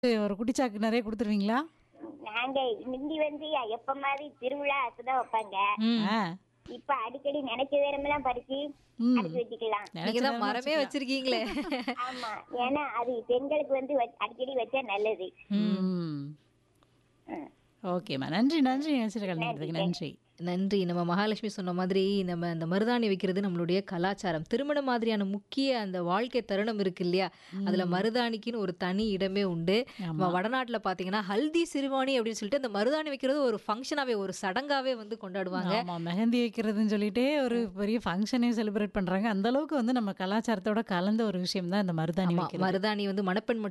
ஒரு குட்டிச்சாக்கு நிறைய குடுத்துருவீங்களா? நாங்க முந்தி வந்து எப்ப மாதிரி திருவிழா அதுதான் வைப்பாங்க ஆ. இப்ப அடிக்கடி நினைச்ச நேரமெல்லாம் பறிச்சு ம். அடிச்சு வச்சுக்கலாம் நீங்க நினைச்ச தான் நேரமா மரமே வச்சுக்கலாம். வச்சிருக்கீங்களே ஆமா ஏன்னா அது பெண்களுக்கு வந்து வ- அடிக்கடி வச்சா நல்லது ம். ம். ஓகேம்மா நன்றி நன்றி நினைச்சிட்டு கலந்துக்கிறதுக்கு நன்றி நன்றி நம்ம மகாலட்சுமி சொன்ன மாதிரி நம்ம அந்த மருதாணி வைக்கிறது நம்மளுடைய கலாச்சாரம் திருமணம் மாதிரியான முக்கிய அந்த வாழ்க்கை தருணம் இருக்கு இல்லையா அதுல மருதாணிக்குன்னு ஒரு தனி இடமே உண்டு நம்ம வடநாட்டுல பாத்தீங்கன்னா ஹல்தி சிறுவாணி அப்படின்னு சொல்லிட்டு அந்த மருதாணி வைக்கிறது ஒரு ஃபங்க்ஷனாவே ஒரு சடங்காவே வந்து கொண்டாடுவாங்க ஆமா மெஹந்தி வைக்கிறதுன்னு சொல்லிட்டே ஒரு பெரிய ஃபங்க்ஷனே செலிப்ரேட் பண்றாங்க அந்த அளவுக்கு வந்து நம்ம கலாச்சாரத்தோட கலந்த ஒரு விஷயம் தான் இந்த மருதாணி ஆமா வைக்கிறது மருதாணி வந்து மணப்பெண்